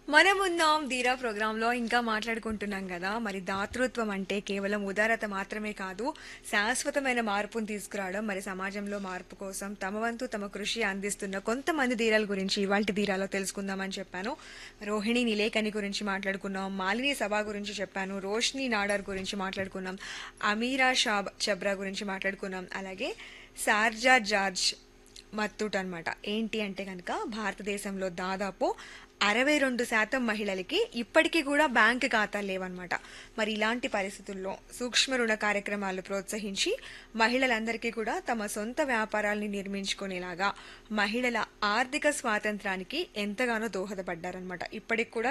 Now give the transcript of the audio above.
మనమున్నాం ధీరా ప్రోగ్రాంలో ఇంకా మాట్లాడుకుంటున్నాం కదా మరి దాతృత్వం అంటే కేవలం ఉదారత మాత్రమే కాదు శాశ్వతమైన మార్పును తీసుకురావడం మరి సమాజంలో మార్పు కోసం తమ వంతు తమ కృషి అందిస్తున్న కొంతమంది ధీరాల గురించి ఇవాళ ధీరాలో తెలుసుకుందామని చెప్పాను రోహిణి నిలేకని గురించి మాట్లాడుకున్నాం మాలిని సభ గురించి చెప్పాను రోష్ని నాడార్ గురించి మాట్లాడుకున్నాం అమీరా షాబ్ చబ్రా గురించి మాట్లాడుకున్నాం అలాగే సార్జా జార్జ్ మత్తూట్ అన్నమాట ఏంటి అంటే కనుక భారతదేశంలో దాదాపు అరవై రెండు శాతం మహిళలకి ఇప్పటికీ కూడా బ్యాంక్ ఖాతాలు లేవన్నమాట మరి ఇలాంటి పరిస్థితుల్లో సూక్ష్మ రుణ కార్యక్రమాలు ప్రోత్సహించి మహిళలందరికీ కూడా తమ సొంత వ్యాపారాల్ని నిర్మించుకునేలాగా మహిళల ఆర్థిక స్వాతంత్రానికి ఎంతగానో దోహదపడ్డారనమాట ఇప్పటికి కూడా